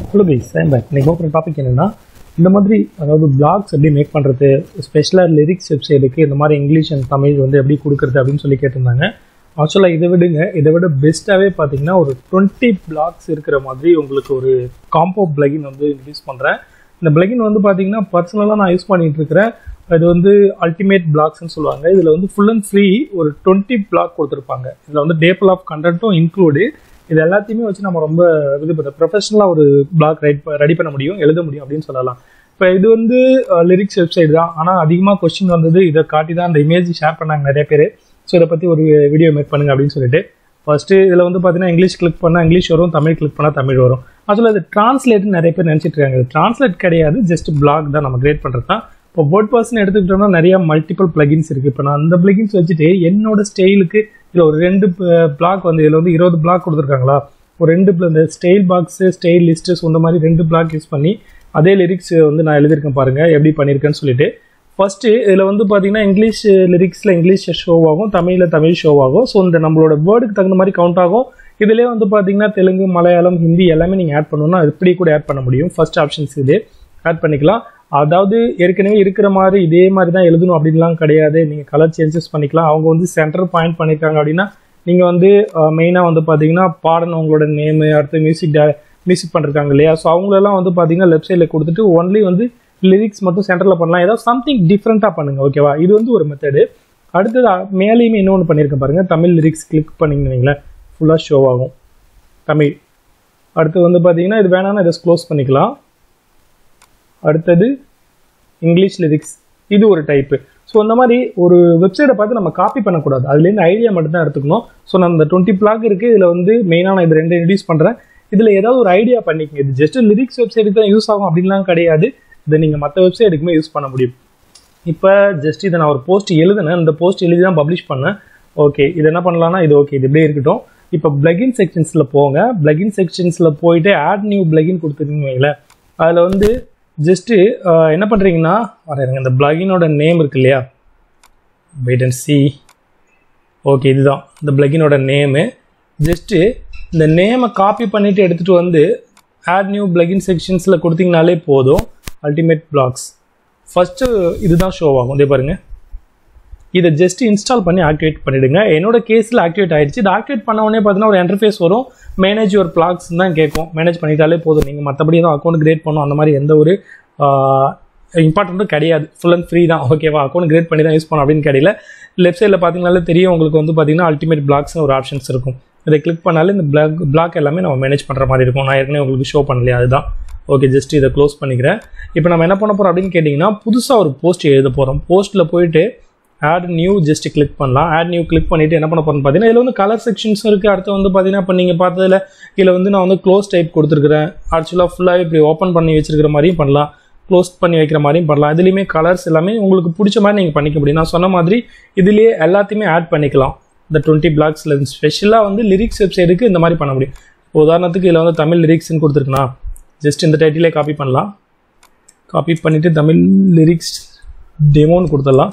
hello guys same back இன்னைக்கு பார்க்குற topic என்னன்னா இந்த மாதிரி அதாவது பிளாக்ஸ் எப்படி மேக் பண்ணுறது ஸ்பெஷலாக லிரிக்ஸ் வெப்சைட்டுக்கு இந்த மாதிரி இங்கிலீஷ் அண்ட் தமிழ் வந்து எப்படி கொடுக்குறது அப்படின்னு சொல்லி கேட்டிருந்தாங்க ஆக்சுவலாக இதை விடுங்க இதை விட பெஸ்ட்டாகவே பார்த்தீங்கன்னா ஒரு டுவெண்ட்டி பிளாக்ஸ் இருக்கிற மாதிரி உங்களுக்கு ஒரு காம்போ பிளகின் வந்து இன்ட்ரடியூஸ் பண்ணுறேன் இந்த பிளகின் வந்து பார்த்தீங்கன்னா பர்சனலாக நான் யூஸ் பண்ணிட்டு இருக்கிறேன் இது வந்து அல்டிமேட் பிளாக்ஸ்னு சொல்லுவாங்க இதில் வந்து ஃபுல் அண்ட் ஃப்ரீ ஒரு டுவெண்ட்டி பிளாக் கொடுத்துருப்பாங்க இதில் வந்து டேபிள் ஆஃப் கண்டென்ட்டும் இன்க்ளூடு இது எல்லாத்தையுமே வச்சு நம்ம ரொம்ப இது பண்ண ப்ரொஃபஷனலாக ஒரு பிளாக் ரைட் ரெடி பண்ண முடியும் எழுத முடியும் அப்படின்னு சொல்லலாம் இப்போ இது வந்து லிரிக்ஸ் வெப்சைட் தான் ஆனால் அதிகமாக கொஸ்டின் வந்தது இதை காட்டி தான் அந்த இமேஜ் ஷேர் பண்ணாங்க நிறைய பேர் ஸோ இதை பற்றி ஒரு வீடியோ மேக் பண்ணுங்க அப்படின்னு சொல்லிட்டு ஃபர்ஸ்ட்டு இதில் வந்து பார்த்தீங்கன்னா இங்கிலீஷ் கிளிக் பண்ணால் இங்கிலீஷ் வரும் தமிழ் கிளிக் பண்ணால் தமிழ் வரும் அதில் அது டிரான்ஸ்லேட்னு நிறைய பேர் நினச்சிட்டு இருக்காங்க இது டிரான்ஸ்லேட் கிடையாது ஜஸ்ட் பிளாக் தான் நம்ம கிரியேட் பண்ணுறது தான் இப்போ வேர்ட் பர்சன் எடுத்துக்கிட்டோம்னா நிறைய மல்டிபிள் பிளகின்ஸ் இருக்குது இப்போ நான் அந்த பிளகின்ஸ் வச்சுட்டு என்னோட ஸ்டைலுக்கு இதில் ஒரு ரெண்டு பிளாக் வந்து இதில் வந்து இருபது பிளாக் கொடுத்துருக்காங்களா ஒரு ரெண்டு இந்த ஸ்டைல் பாக்ஸு ஸ்டைல் லிஸ்ட்டு இந்த மாதிரி ரெண்டு பிளாக் யூஸ் பண்ணி அதே லிரிக்ஸ் வந்து நான் எழுதியிருக்கேன் பாருங்கள் எப்படி பண்ணியிருக்கேன்னு சொல்லிட்டு ஃபஸ்ட்டு இதில் வந்து பார்த்தீங்கன்னா இங்கிலீஷ் லிரிக்ஸில் இங்கிலீஷ் ஷோ ஆகும் தமிழில் தமிழ் ஷோ ஆகும் ஸோ இந்த நம்மளோட வேர்டுக்கு தகுந்த மாதிரி கவுண்ட் ஆகும் இதிலே வந்து பார்த்தீங்கன்னா தெலுங்கு மலையாளம் ஹிந்தி எல்லாமே நீங்கள் ஆட் பண்ணணும்னா இப்படி கூட ஆட் பண்ண முடியும் ஃபர்ஸ்ட் ஆப்ஷன்ஸ் இது ஆட் பண்ணிக்கலாம் அதாவது ஏற்கனவே இருக்கிற மாதிரி இதே மாதிரி தான் எழுதணும் அப்படின்லாம் கிடையாது நீங்கள் கலர் சேஞ்சஸ் பண்ணிக்கலாம் அவங்க வந்து சென்டர் பாயிண்ட் பண்ணியிருக்காங்க அப்படின்னா நீங்கள் வந்து மெயினாக வந்து பார்த்தீங்கன்னா பாடனவங்களோட நேமு அடுத்து மியூசிக் டே மியூசிக் பண்ணிருக்காங்க இல்லையா ஸோ அவங்களெல்லாம் வந்து பார்த்தீங்கன்னா லெஃப்ட் சைடில் கொடுத்துட்டு ஒன்லி வந்து லிரிக்ஸ் மட்டும் சென்டரில் பண்ணலாம் ஏதாவது சம்திங் டிஃப்ரெண்ட்டாக பண்ணுங்கள் ஓகேவா இது வந்து ஒரு மெத்தடு அடுத்தது மேலேயுமே இன்னொன்று பண்ணியிருக்கேன் பாருங்கள் தமிழ் லிரிக்ஸ் கிளிக் பண்ணிங்கன்னு வைங்களேன் ஃபுல்லாக ஷோ ஆகும் தமிழ் அடுத்து வந்து பார்த்தீங்கன்னா இது வேணாம்னா இதை க்ளோஸ் பண்ணிக்கலாம் அடுத்தது இங்கிலீஷ் லிரிக்ஸ் இது ஒரு டைப்பு ஸோ இந்த மாதிரி ஒரு வெப்சைட்டை பார்த்து நம்ம காப்பி பண்ணக்கூடாது அதுலேருந்து ஐடியா மட்டும் தான் எடுத்துக்கணும் ஸோ நான் இந்த டுவெண்ட்டி பிளாக் இருக்குது இதில் வந்து மெயினாக நான் இது ரெண்டு இன்ட்ரடியூஸ் பண்ணுறேன் இதில் ஏதாவது ஒரு ஐடியா பண்ணிக்கங்க இது ஜஸ்ட் லிரிக்ஸ் வெப்சைட்டுக்கு தான் யூஸ் ஆகும் அப்படின்லாம் கிடையாது இதை நீங்கள் மற்ற வெப்சைட்டுக்குமே யூஸ் பண்ண முடியும் இப்போ ஜஸ்ட் இதை நான் ஒரு போஸ்ட் எழுதுனேன் இந்த போஸ்ட் எழுதி தான் பப்ளிஷ் பண்ணேன் ஓகே இது என்ன பண்ணலாம்னா இது ஓகே இது இப்படியே இருக்கட்டும் இப்போ பிளகின் செக்ஷன்ஸில் போங்க பிளகின் செக்ஷன்ஸில் போயிட்டு ஆட் நியூ பிளகின் கொடுத்துருக்கீங்க வைங்களேன் அதில் வந்து ஜஸ்ட்டு என்ன பண்ணுறீங்கன்னா வரைங்க இந்த பிளகினோட நேம் இருக்கு இல்லையா வெயிட் அண்ட் சி ஓகே இதுதான் இந்த பிளகினோட நேமு ஜஸ்ட்டு இந்த நேமை காப்பி பண்ணிவிட்டு எடுத்துகிட்டு வந்து ஆட் நியூ பிளகின் செக்ஷன்ஸில் கொடுத்தீங்கனாலே போதும் அல்டிமேட் பிளாக்ஸ் ஃபஸ்ட்டு இதுதான் ஷோ ஆகும் இதே பாருங்கள் இதை ஜஸ்ட் இன்ஸ்டால் பண்ணி ஆக்டிவேட் பண்ணிவிடுங்க என்னோட கேஸில் ஆக்டிவேட் ஆகிடுச்சு இது ஆக்டிவேட் பண்ண உடனே பார்த்தீங்கன்னா ஒரு இன்டர்ஃபேஸ் வரும் மேனேஜ் யுவர் பிளாக்ஸ் தான் கேட்கும் மேனேஜ் பண்ணிட்டாலே போதும் நீங்கள் மற்றபடி எதுவும் அக்கௌண்ட் கிரியேட் பண்ணணும் அந்த மாதிரி எந்த ஒரு இம்பார்ட்டண்ட்டும் கிடையாது ஃபுல் அண்ட் ஃப்ரீ தான் ஓகேவா அக்கௌண்ட் கிரியேட் பண்ணி தான் யூஸ் பண்ணணும் அப்படின்னு கிடையில லெஃப்ட் சைடில் பார்த்தீங்கனாலே தெரியும் உங்களுக்கு வந்து பார்த்தீங்கன்னா அல்டிமேட் பிளாக்ஸ்னு ஒரு ஆப்ஷன்ஸ் இருக்கும் இதை கிளிக் பண்ணாலே இந்த பிளாக் பிளாக் எல்லாமே நம்ம மேனேஜ் பண்ணுற மாதிரி இருக்கும் நான் ஏற்கனவே உங்களுக்கு ஷோ பண்ணலையா அதுதான் ஓகே ஜஸ்ட் இதை க்ளோஸ் பண்ணிக்கிறேன் இப்போ நம்ம என்ன பண்ண போகிறோம் அப்படின்னு கேட்டிங்கன்னா புதுசாக ஒரு போஸ்ட் எழுத போகிறோம் போஸ்ட்டில் போயிட்டு ஆட் நியூ ஜஸ்ட் கிளிக் பண்ணலாம் ஆட் நியூ கிளிக் பண்ணிவிட்டு என்ன பண்ண போகிறோம்னு பார்த்தீங்கன்னா இதில் வந்து கலர் செக்ஷன்ஸ் இருக்குது அடுத்து வந்து பார்த்தீங்கன்னா இப்போ நீங்கள் பார்த்ததில் இதில் வந்து நான் வந்து க்ளோஸ் டைப் கொடுத்துருக்குறேன் ஆக்சுவலாக ஃபுல்லாக இப்படி ஓப்பன் பண்ணி வச்சிருக்கிற மாதிரியும் பண்ணலாம் க்ளோஸ் பண்ணி வைக்கிற மாதிரியும் பண்ணலாம் இதுலேயுமே கலர்ஸ் எல்லாமே உங்களுக்கு பிடிச்ச மாதிரி நீங்கள் பண்ணிக்க முடியும் நான் சொன்ன மாதிரி இதுலேயே எல்லாத்தையுமே ஆட் பண்ணிக்கலாம் இந்த டுவெண்ட்டி பிளாக்ஸில் ஸ்பெஷலாக வந்து லிரிக்ஸ் வெப்சைட்டுக்கு இந்த மாதிரி பண்ண முடியும் உதாரணத்துக்கு இதில் வந்து தமிழ் லிரிக்ஸ்னு கொடுத்துருக்குண்ணா ஜஸ்ட் இந்த டைட்டிலே காப்பி பண்ணலாம் காப்பி பண்ணிவிட்டு தமிழ் லிரிக்ஸ் டெமோன்னு கொடுத்துடலாம்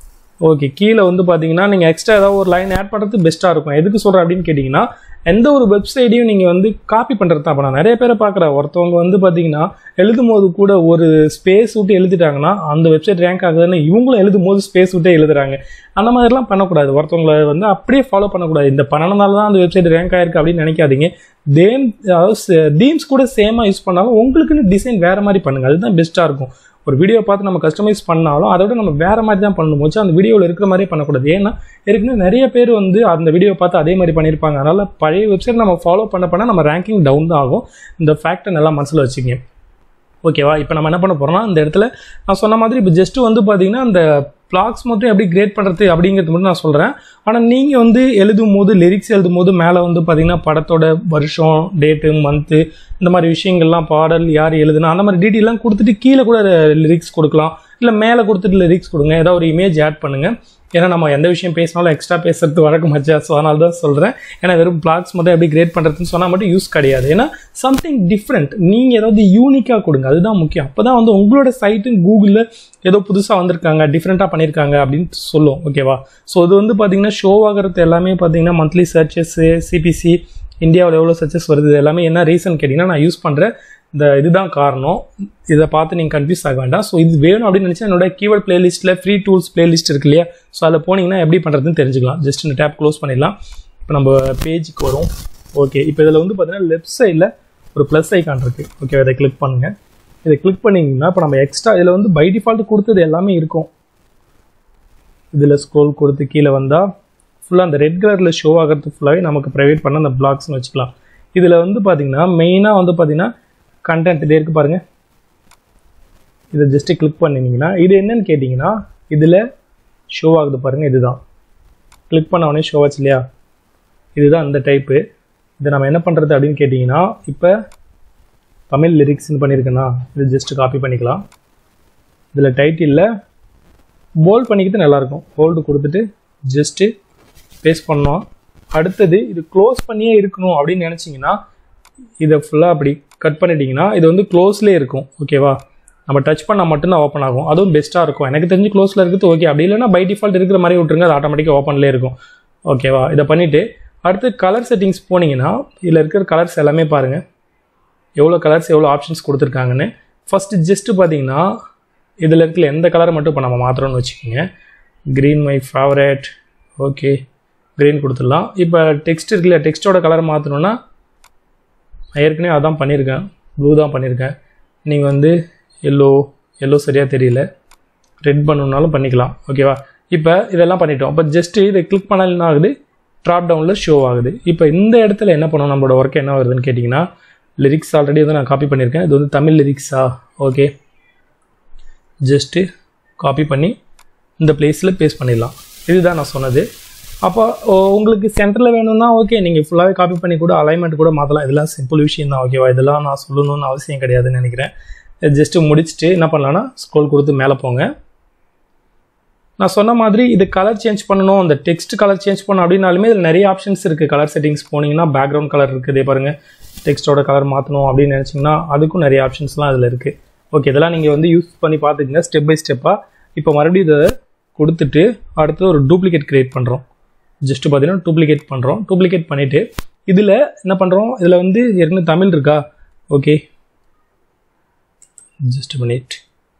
ஓகே கீழே வந்து பார்த்தீங்கன்னா நீங்கள் எக்ஸ்ட்ரா ஏதாவது ஒரு லைன் ஆட் பண்ணுறது பெஸ்ட்டாக இருக்கும் எதுக்கு சொல்கிறேன் அப்படின்னு கேட்டிங்கன்னா எந்த ஒரு வெப்சைட்டையும் நீங்கள் வந்து காப்பி பண்ணுறது தான் இப்போ நான் நிறைய பேரை பார்க்குறேன் ஒருத்தவங்க வந்து பார்த்தீங்கன்னா எழுதும் போது கூட ஒரு ஸ்பேஸ் விட்டு எழுதிட்டாங்கன்னா அந்த வெப்சைட் ரேங்க் ஆகுதுன்னு இவங்களும் எழுதும் போது ஸ்பேஸ் விட்டே எழுதுறாங்க அந்த மாதிரிலாம் பண்ணக்கூடாது ஒருத்தவங்களை வந்து அப்படியே ஃபாலோ பண்ணக்கூடாது இந்த பண்ணனால தான் அந்த வெப்சைட் ரேங்க் ஆயிருக்கு அப்படின்னு நினைக்காதீங்க தேம் அதாவது தீம்ஸ் கூட சேமாக யூஸ் பண்ணாலும் உங்களுக்குன்னு டிசைன் வேறு மாதிரி பண்ணுங்கள் அதுதான் பெஸ்ட்டாக இருக்கும் ஒரு வீடியோ பார்த்து நம்ம கஸ்டமைஸ் பண்ணாலும் அதை விட நம்ம வேறு மாதிரி தான் பண்ணணும் போச்சு அந்த வீடியோவில் இருக்கிற மாதிரியே பண்ணக்கூடாது ஏன்னா ஏற்கனவே நிறைய பேர் வந்து அந்த வீடியோ பார்த்து அதே மாதிரி பண்ணியிருப்பாங்க அதனால் பழைய வெப்சைட் நம்ம ஃபாலோ பண்ண பண்ண நம்ம ரேங்கிங் டவுன் தான் ஆகும் இந்த ஃபேக்டை நல்லா மனசில் வச்சுங்க ஓகேவா இப்போ நம்ம என்ன பண்ண போகிறோம்னா இந்த இடத்துல நான் சொன்ன மாதிரி இப்போ ஜஸ்ட்டு வந்து பார்த்தீங்கன்னா அந்த பிளாக்ஸ் மட்டும் எப்படி கிரியேட் பண்ணுறது அப்படிங்கிறது மட்டும் நான் சொல்கிறேன் ஆனால் நீங்கள் வந்து எழுதும் போது லிரிக்ஸ் எழுதும் போது மேலே வந்து பார்த்தீங்கன்னா படத்தோட வருஷம் டேட்டு மந்த்து இந்த மாதிரி விஷயங்கள்லாம் பாடல் யார் எழுதுனா அந்த மாதிரி டீட்டெயிலாம் கொடுத்துட்டு கீழே கூட லிரிக்ஸ் கொடுக்கலாம் இல்லை மேலே கொடுத்துட்டு லிரிக்ஸ் கொடுங்க ஏதாவது ஒரு இமேஜ் ஆட் பண்ணுங்கள் ஏன்னா நம்ம எந்த விஷயம் பேசினாலும் எக்ஸ்ட்ரா பேசுறது வழக்கம் மச்சா ஸோ அதனால தான் சொல்கிறேன் ஏன்னா வெறும் பிளாக்ஸ் மட்டும் எப்படி கிரியேட் பண்ணுறதுன்னு சொன்னால் மட்டும் யூஸ் கிடையாது ஏன்னா சம்திங் டிஃப்ரெண்ட் நீங்கள் ஏதாவது யூனிக்காக கொடுங்க அதுதான் முக்கியம் அப்போ தான் வந்து உங்களோட சைட்டு கூகுளில் ஏதோ புதுசாக வந்திருக்காங்க டிஃப்ரெண்ட்டாக பண்ணியிருக்காங்க அப்படின்னு சொல்லும் ஓகேவா ஸோ இது வந்து பார்த்தீங்கன்னா ஷோ ஆகிறது எல்லாமே பார்த்தீங்கன்னா மந்த்லி சர்ச்சஸ் சிபிசி இந்தியாவில் எவ்வளோ சர்ச்சஸ் வருது இது எல்லாமே என்ன ரீசன் கேட்டிங்கன்னா நான் யூஸ் பண்ணுற இந்த இதுதான் காரணம் இதை பார்த்து நீங்கள் கன்ஃபியூஸ் ஆக வேண்டாம் ஸோ இது வேணும் அப்படின்னு நினச்சா என்னோட கீவேர்ட் பிளேலிஸ்ட்டில் ஃப்ரீ டூல்ஸ் பிளேலிஸ்ட் இருக்கு இல்லையா ஸோ அதில் போனீங்கன்னா எப்படி பண்ணுறதுன்னு தெரிஞ்சுக்கலாம் ஜஸ்ட் இந்த டேப் க்ளோஸ் பண்ணிடலாம் இப்போ நம்ம பேஜுக்கு வரும் ஓகே இப்போ இதில் வந்து பார்த்தீங்கன்னா லெஃப்ட் சைடில் ஒரு ப்ளஸ் ஐக்கான் இருக்குது ஓகே இதை கிளிக் பண்ணுங்கள் இதை கிளிக் பண்ணிங்கன்னா இப்போ நம்ம எக்ஸ்ட்ரா இதில் வந்து பை டிஃபால்ட் கொடுத்தது எல்லாமே இருக்கும் இதில் ஸ்க்ரோல் கொடுத்து கீழே வந்தால் ஃபுல்லாக அந்த ரெட் கலரில் ஷோ ஆகிறது ஃபுல்லாகவே நமக்கு ப்ரைவேட் பண்ண அந்த பிளாக்ஸ்னு வச்சுக்கலாம் இதில் வந்து பார்த்திங்கன்னா மெயினாக வந்து பார்த்திங்கன்னா கண்டென்ட் இதே இருக்குது பாருங்கள் இதை ஜஸ்ட்டு கிளிக் பண்ணிங்கன்னா இது என்னன்னு கேட்டிங்கன்னா இதில் ஷோ ஆகுது பாருங்கள் இதுதான் கிளிக் பண்ண உடனே ஷோ ஆச்சு இல்லையா இதுதான் அந்த டைப்பு இதை நம்ம என்ன பண்ணுறது அப்படின்னு கேட்டிங்கன்னா இப்போ தமிழ் லிரிக்ஸ்னு பண்ணியிருக்கேன்னா இது ஜஸ்ட்டு காப்பி பண்ணிக்கலாம் இதில் டைட்டிலில் போல்ட் பண்ணிக்கிட்டு நல்லாயிருக்கும் போல்டு கொடுத்துட்டு ஜஸ்ட்டு பேஸ்ட் பண்ணோம் அடுத்தது இது க்ளோஸ் பண்ணியே இருக்கணும் அப்படின்னு நினச்சிங்கன்னா இதை ஃபுல்லாக அப்படி கட் பண்ணிட்டீங்கன்னா இது வந்து க்ளோஸ்லேயே இருக்கும் ஓகேவா நம்ம டச் பண்ணால் மட்டும்தான் ஓப்பன் ஆகும் அதுவும் பெஸ்ட்டாக இருக்கும் எனக்கு தெரிஞ்சு க்ளோஸில் இருக்குது ஓகே அப்படி இல்லைன்னா பை டிஃபால்ட் இருக்கிற மாதிரி விட்டுருங்க அது ஆட்டோமேட்டிக்காக ஓப்பன்லேயே இருக்கும் ஓகேவா இதை பண்ணிவிட்டு அடுத்து கலர் செட்டிங்ஸ் போனீங்கன்னா இதில் இருக்கிற கலர்ஸ் எல்லாமே பாருங்கள் எவ்வளோ கலர்ஸ் எவ்வளோ ஆப்ஷன்ஸ் கொடுத்துருக்காங்கன்னு ஃபஸ்ட்டு ஜஸ்ட்டு பார்த்தீங்கன்னா இதில் இருக்கிற எந்த கலரை மட்டும் இப்போ நம்ம மாற்றுறோம்னு வச்சுக்கோங்க green my favourite okay green கொடுத்துடலாம் இப்போ டெக்ஸ்ட் இருக்குல்ல டெக்ஸ்ட்டோட கலர் மாற்றணுன்னா நான் ஏற்கனவே அதான் பண்ணியிருக்கேன் ப்ளூ தான் பண்ணியிருக்கேன் நீங்கள் வந்து எல்லோ எல்லோ சரியாக தெரியல ரெட் பண்ணணுன்னாலும் பண்ணிக்கலாம் ஓகேவா இப்போ இதெல்லாம் பண்ணிட்டோம் அப்போ ஜஸ்ட்டு இதை கிளிக் பண்ணால் என்ன ஆகுது ட்ராப் டவுனில் ஷோ ஆகுது இப்போ இந்த இடத்துல என்ன பண்ணணும் நம்மளோட ஒர்க் என்ன வருதுன்னு கேட்டிங்கன்னா லிரிக்ஸ் ஆல்ரெடி வந்து நான் காப்பி பண்ணியிருக்கேன் இது வந்து தமிழ் லிரிக்ஸா ஓகே ஜஸ்ட்டு காப்பி பண்ணி இந்த பிளேஸில் பேஸ்ட் பண்ணிடலாம் இதுதான் நான் சொன்னது அப்போ உங்களுக்கு சென்டரில் வேணும்னா ஓகே நீங்கள் ஃபுல்லாகவே காப்பி பண்ணி கூட அலைன்மெண்ட் கூட மாற்றலாம் இதெல்லாம் சிம்பிள் விஷயம் தான் ஓகேவா இதெல்லாம் நான் சொல்லணும்னு அவசியம் கிடையாதுன்னு நினைக்கிறேன் ஜஸ்ட்டு முடிச்சுட்டு என்ன பண்ணலான்னா ஸ்க்ரோல் கொடுத்து மேலே போங்க நான் சொன்ன மாதிரி இது கலர் சேஞ்ச் பண்ணணும் அந்த டெக்ஸ்ட் கலர் சேஞ்ச் பண்ணணும் அப்படின்னாலுமே இதில் நிறைய ஆப்ஷன்ஸ் இருக்குது கலர் செட்டிங்ஸ் போனீங்கன்னா பேக்ரவுண்ட் கலர் இருக்குது இதே பாருங்கள் டெக்ஸ்ட்டோட கலர் மாற்றணும் அப்படின்னு நினச்சிங்கன்னா அதுக்கும் நிறைய ஆப்ஷன்ஸ்லாம் இதில் இருக்குது ஓகே இதெல்லாம் நீங்கள் வந்து யூஸ் பண்ணி பார்த்துக்கங்க ஸ்டெப் பை ஸ்டெப்பாக இப்போ மறுபடியும் இதை கொடுத்துட்டு அடுத்து ஒரு டூப்ளிகேட் க்ரியேட் பண்ணுறோம் ஜஸ்ட்டு பார்த்தீங்கன்னா டூப்ளிகேட் பண்ணுறோம் டூப்ளிகேட் பண்ணிவிட்டு இதில் என்ன பண்ணுறோம் இதில் வந்து ஏற்கனவே தமிழ் இருக்கா okay just minute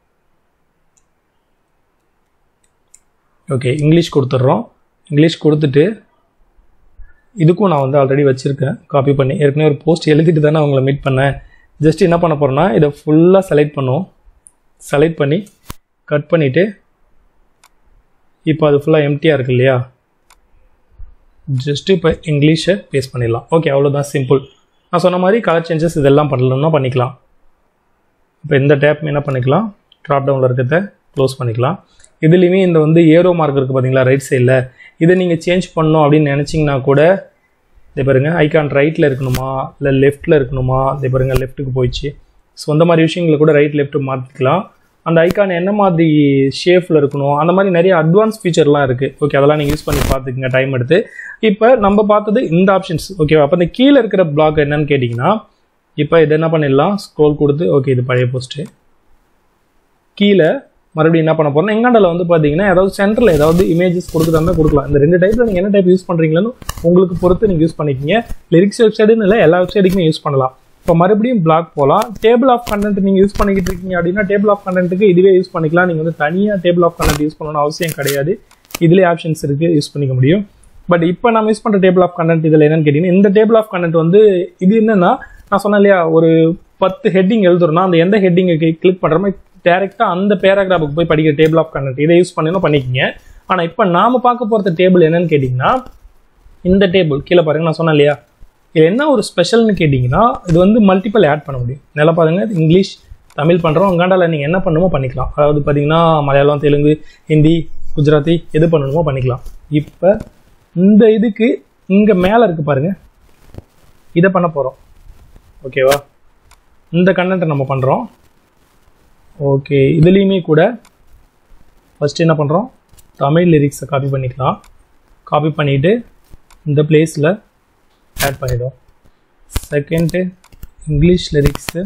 okay English கொடுத்துட்றோம் இங்கிலீஷ் கொடுத்துட்டு இதுக்கும் நான் வந்து ஆல்ரெடி வச்சுருக்கேன் காப்பி பண்ணி ஏற்கனவே ஒரு போஸ்ட் எழுதிட்டு தானே அவங்கள மீட் பண்ணேன் ஜஸ்ட் என்ன பண்ண போகிறேன்னா இதை ஃபுல்லாக செலக்ட் பண்ணுவோம் செலக்ட் பண்ணி கட் பண்ணிவிட்டு இப்போ அது ஃபுல்லாக எம்டியாக இருக்கு இல்லையா ஜஸ்ட்டு இப்போ இங்கிலீஷை பேஸ்ட் பண்ணிடலாம் ஓகே அவ்வளோதான் சிம்பிள் நான் சொன்ன மாதிரி கலர் சேஞ்சஸ் இதெல்லாம் பண்ணலன்னா பண்ணிக்கலாம் இப்போ இந்த டேப் என்ன பண்ணிக்கலாம் ட்ராப் டவுனில் இருக்கிறத க்ளோஸ் பண்ணிக்கலாம் இதுலேயுமே இந்த வந்து ஏரோ மார்க் இருக்குது பார்த்தீங்களா ரைட் சைடில் இதை நீங்கள் சேஞ்ச் பண்ணணும் அப்படின்னு நினச்சிங்கன்னா கூட இதே பாருங்கள் ஐக்கான் ரைட்டில் இருக்கணுமா இல்லை லெஃப்ட்டில் இருக்கணுமா இதே பாருங்கள் லெஃப்ட்டுக்கு போயிடுச்சு ஸோ அந்த மாதிரி விஷயங்களை கூட ரைட் லெஃப்ட்டு மாற்றிக்கலாம் அந்த ஐக்கான் என்ன மாதிரி ஷேஃபில் இருக்கணும் அந்த மாதிரி நிறைய அட்வான்ஸ் ஃபீச்சர்லாம் இருக்குது ஓகே அதெல்லாம் நீங்கள் யூஸ் பண்ணி பார்த்துக்குங்க டைம் எடுத்து இப்போ நம்ம பார்த்தது இந்த ஆப்ஷன்ஸ் ஓகேவா அப்போ இந்த கீழே இருக்கிற பிளாக் என்னன்னு கேட்டிங்கன்னா இப்போ இது என்ன பண்ணிடலாம் ஸ்க்ரோல் கொடுத்து ஓகே இது பழைய போஸ்ட்டு கீழே மறுபடியும் என்ன பண்ண போகிறோம்னா எங்காண்டில் வந்து பார்த்தீங்கன்னா ஏதாவது சென்டரில் ஏதாவது இமேஜஸ் கொடுக்குறாங்க கொடுக்கலாம் இந்த ரெண்டு டைப்பில் நீங்கள் என்ன டைப் யூஸ் பண்ணுறீங்களோ உங்களுக்கு பொறுத்து நீங்கள் யூஸ் பண்ணிக்கிங்க லிரிக்ஸ் வெப்சைட்டுன்னு இல்லை எல்லா வெப்சைட்டுக்குமே யூஸ் பண்ணலாம் இப்போ மறுபடியும் பிளாக் போகலாம் டேபிள் ஆஃப் கண்டென்ட் நீங்கள் யூஸ் பண்ணிக்கிட்டு இருக்கீங்க அப்படின்னா டேபிள் ஆஃப் கண்டென்ட்டுக்கு இதுவே யூஸ் பண்ணிக்கலாம் நீங்கள் வந்து தனியாக டேபிள் ஆஃப் கண்டென்ட் யூஸ் பண்ணணும்னு அவசியம் கிடையாது இதுலேயே ஆப்ஷன்ஸ் இருக்குது யூஸ் பண்ணிக்க முடியும் பட் இப்போ நம்ம யூஸ் பண்ணுற டேபிள் ஆஃப் கண்டென்ட் இதில் என்னன்னு கேட்டிங்கன்னா இந்த டேபிள் ஆஃப் கண்டென்ட் வந்து இது என்னென்னா நான் சொன்னேன் இல்லையா ஒரு பத்து ஹெட்டிங் எழுதுறோம்னா அந்த எந்த ஹெட்டிங்கை கிளிக் பண்ணுற மாதிரி டேரெக்டாக அந்த பேராகிராஃபுக்கு போய் படிக்கிற டேபிள் ஆஃப் கண்டென்ட் இதை யூஸ் பண்ணணும் பண்ணிக்கிங்க ஆனால் இப்போ நாம் பார்க்க போகிற டேபிள் என்னன்னு கேட்டிங்கன்னா இந்த டேபிள் கீழே பாருங்க நான் சொன்னேன் இல்லையா இது என்ன ஒரு ஸ்பெஷல்னு கேட்டிங்கன்னா இது வந்து மல்டிபிள் ஆட் பண்ண முடியும் நல்லா பாருங்க இங்கிலீஷ் தமிழ் பண்ணுறோம் உங்காண்டாவில் நீங்கள் என்ன பண்ணணுமோ பண்ணிக்கலாம் அதாவது பார்த்தீங்கன்னா மலையாளம் தெலுங்கு ஹிந்தி குஜராத்தி எது பண்ணணுமோ பண்ணிக்கலாம் இப்போ இந்த இதுக்கு இங்கே மேலே இருக்குது பாருங்கள் இதை பண்ண போகிறோம் ஓகேவா இந்த கண்டென்ட்டை நம்ம பண்ணுறோம் ஓகே இதுலேயுமே கூட ஃபஸ்ட்டு என்ன பண்ணுறோம் தமிழ் லிரிக்ஸை காப்பி பண்ணிக்கலாம் காப்பி பண்ணிவிட்டு இந்த பிளேஸில் ஆட் பண்ணிவிடும் செகண்டு இங்கிலீஷ் லிரிக்ஸு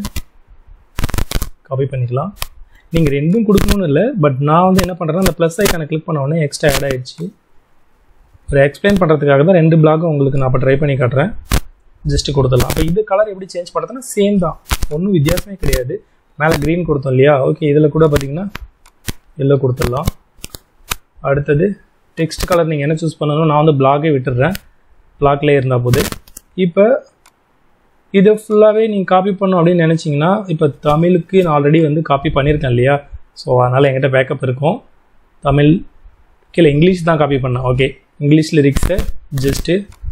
காப்பி பண்ணிக்கலாம் நீங்கள் ரெண்டும் கொடுக்கணும்னு இல்லை பட் நான் வந்து என்ன பண்ணுறேன்னா அந்த ப்ளஸ் ஐக்கானை கிளிக் பண்ண உடனே எக்ஸ்ட்ரா ஆட் ஆகிடுச்சு ஒரு எக்ஸ்பிளைன் பண்ணுறதுக்காக தான் ரெண்டு பிளாகும் உங்களுக்கு நான் இப்போ ட்ரை பண்ணி காட்டுறேன் ஜஸ்ட் கொடுத்துடலாம் அப்போ இது கலர் எப்படி சேஞ்ச் பண்ணுறதுனா சேம் தான் ஒன்றும் வித்தியாசமே கிடையாது மேலே க்ரீன் கொடுத்தோம் இல்லையா ஓகே இதில் கூட பார்த்தீங்கன்னா எல்லோ கொடுத்துடலாம் அடுத்தது டெக்ஸ்ட் கலர் நீங்கள் என்ன சூஸ் பண்ணணும் நான் வந்து பிளாகே விட்டுடுறேன் பிளாக்லேயே இருந்தால் போது இப்போ இதை ஃபுல்லாகவே நீங்கள் காப்பி பண்ணணும் அப்படின்னு நினச்சிங்கன்னா இப்போ தமிழுக்கு நான் ஆல்ரெடி வந்து காப்பி பண்ணியிருக்கேன் இல்லையா ஸோ அதனால் என்கிட்ட பேக்கப் இருக்கும் தமிழ் கீழே இங்கிலீஷ் தான் காப்பி பண்ணேன் ஓகே இங்கிலீஷ் லிரிக்ஸை ஜஸ்ட்டு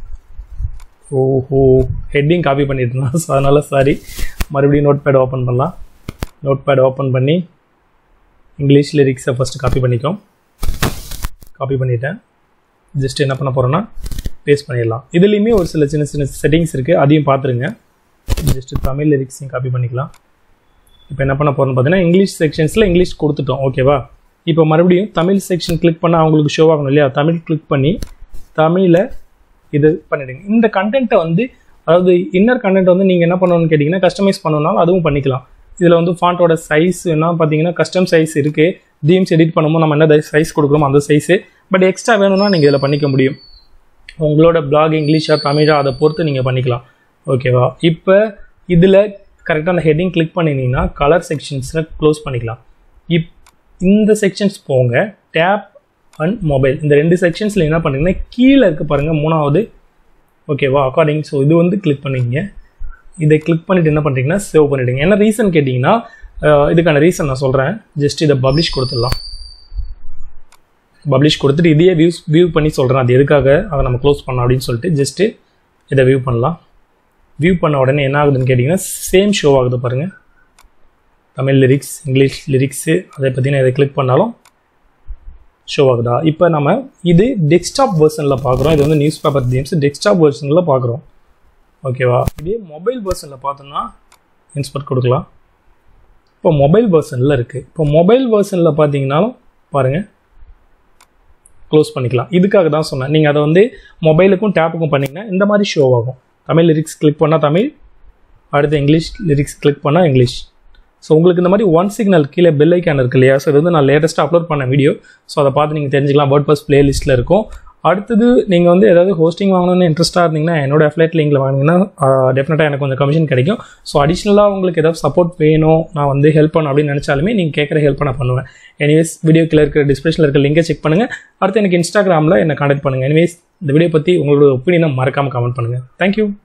ஓஹோ ஹெட்டிங் காப்பி பண்ணிட்டு இருந்தேன் ஸோ அதனால் சாரி மறுபடியும் நோட் பேட் ஓப்பன் பண்ணலாம் நோட் பேட் ஓப்பன் பண்ணி இங்கிலீஷ் லிரிக்ஸை ஃபஸ்ட்டு காப்பி பண்ணிக்கோம் காப்பி பண்ணிட்டேன் ஜஸ்ட் என்ன பண்ண போகிறோன்னா பேஸ்ட் பண்ணிடலாம் இதுலேயுமே ஒரு சில சின்ன சின்ன செட்டிங்ஸ் இருக்குது அதையும் பார்த்துருங்க ஜஸ்ட் தமிழ் லிரிக்ஸையும் காப்பி பண்ணிக்கலாம் இப்போ என்ன பண்ண போகிறோம்னு பார்த்தீங்கன்னா இங்கிலீஷ் செக்ஷன்ஸில் இங்கிலீஷ் கொடுத்துட்டோம் ஓகேவா இப்போ மறுபடியும் தமிழ் செக்ஷன் கிளிக் பண்ணால் அவங்களுக்கு ஷோ ஆகணும் இல்லையா தமிழ் கிளிக் பண்ணி தமிழில் இது பண்ணிடுங்க இந்த கண்டென்ட்டை வந்து அதாவது இன்னர் கண்டென்ட் வந்து நீங்கள் என்ன பண்ணணும்னு கேட்டிங்கன்னா கஸ்டமைஸ் பண்ணணும்னாலும் அதுவும் பண்ணிக்கலாம் இதில் வந்து ஃபாண்ட்டோட சைஸ் என்ன பார்த்தீங்கன்னா கஸ்டம் சைஸ் இருக்குது தீம்ஸ் எடிட் பண்ணும்போது நம்ம என்ன சைஸ் கொடுக்குறோமோ அந்த சைஸு பட் எக்ஸ்ட்ரா வேணும்னா நீங்கள் இதில் பண்ணிக்க முடியும் உங்களோட பிளாக் இங்கிலீஷா தமிழா அதை பொறுத்து நீங்கள் பண்ணிக்கலாம் ஓகேவா இப்போ இதில் கரெக்டாக அந்த ஹெட்டிங் கிளிக் பண்ணினீங்கன்னா கலர் செக்ஷன்ஸில் க்ளோஸ் பண்ணிக்கலாம் இப் இந்த செக்ஷன்ஸ் போங்க டேப் அண்ட் மொபைல் இந்த ரெண்டு செக்ஷன்ஸில் என்ன பண்ணுறீங்கன்னா கீழே இருக்க பாருங்கள் மூணாவது ஓகேவா அக்கார்டிங் ஸோ இது வந்து கிளிக் பண்ணிங்க இதை கிளிக் பண்ணிவிட்டு என்ன பண்ணுறீங்கன்னா சேவ் பண்ணிவிடுங்க என்ன ரீசன் கேட்டிங்கன்னா இதுக்கான ரீசன் நான் சொல்கிறேன் ஜஸ்ட் இதை பப்ளிஷ் கொடுத்துடலாம் பப்ளிஷ் கொடுத்துட்டு இதையே வியூஸ் வியூ பண்ணி சொல்கிறேன் அது எதுக்காக அதை நம்ம க்ளோஸ் பண்ணோம் அப்படின்னு சொல்லிட்டு ஜஸ்ட்டு இதை வியூ பண்ணலாம் வியூ பண்ண உடனே என்ன ஆகுதுன்னு கேட்டிங்கன்னா சேம் ஷோ ஆகுது பாருங்கள் தமிழ் லிரிக்ஸ் இங்கிலீஷ் லிரிக்ஸு அதை பற்றின இதை கிளிக் பண்ணாலும் ஷோ ஆகுதா இப்போ நம்ம இது டெஸ்க்டாப் வெர்ஷனில் பார்க்குறோம் இது வந்து நியூஸ் பேப்பர் தீம்ஸ் டெஸ்க்டாப் வெர்ஷனில் பார்க்குறோம் ஓகேவா இதே மொபைல் வெர்ஷனில் பார்த்தோம்னா இன்ஸ்பெக்ட் கொடுக்கலாம் இப்போ மொபைல் வெர்ஷனில் இருக்குது இப்போ மொபைல் வெர்ஷனில் பார்த்தீங்கன்னாலும் பாருங்கள் க்ளோஸ் பண்ணிக்கலாம் இதுக்காக தான் சொன்னேன் நீங்கள் அதை வந்து மொபைலுக்கும் டேப்புக்கும் பண்ணிங்கன்னா இந்த மாதிரி ஷோ ஆகும் தமிழ் லிரிக்ஸ் கிளிக் பண்ணால் தமிழ் அடுத்து இங்கிலீஷ் லிரிக்ஸ் கிளிக் பண்ணால் இங்கிலீஷ் ஸோ உங்களுக்கு இந்த மாதிரி ஒன் சிக்னல் கீழே பெல் ஐக்கான் இருக்கு இல்லையா ஸோ இது வந்து நான் லேட்டஸ்ட்டாக அப்லோட் பண்ண வீடியோ ஸோ அதை பார்த்து நீங்கள் தெரிஞ்சுக்கலாம் வேர்ட் பஸ் பிளேலிஸ்ட்டில் இருக்கும் அடுத்தது நீங்கள் வந்து ஏதாவது ஹோஸ்டிங் வாங்கணும்னு இன்ட்ரெஸ்ட்டாக இருந்தீங்கன்னா என்னோட அஃப்லேட் லிங்கில் வாங்கினீங்கன்னா டெஃபினட்டாக எனக்கு கொஞ்சம் கமிஷன் கிடைக்கும் ஸோ அடிஷ்னலாக உங்களுக்கு ஏதாவது சப்போர்ட் வேணும் நான் வந்து ஹெல்ப் பண்ண அப்படின்னு நினச்சாலுமே நீங்கள் கேட்குற ஹெல்ப் நான் பண்ணுவேன் எனிவேஸ் வீடியோ கீழே இருக்கிற டிஸ்கிரிப்ஷனில் இருக்க லிங்கை செக் பண்ணுங்கள் அடுத்து எனக்கு இன்ஸ்டாகிராமில் என்னை கான்டாக்ட் பண்ணுங்கள் எனிவேஸ் இந்த வீடியோ பற்றி உங்களோட ஒப்பீனியனை மறக்காமல் கமெண்ட் பண்ணுங்கள் தேங்க்யூ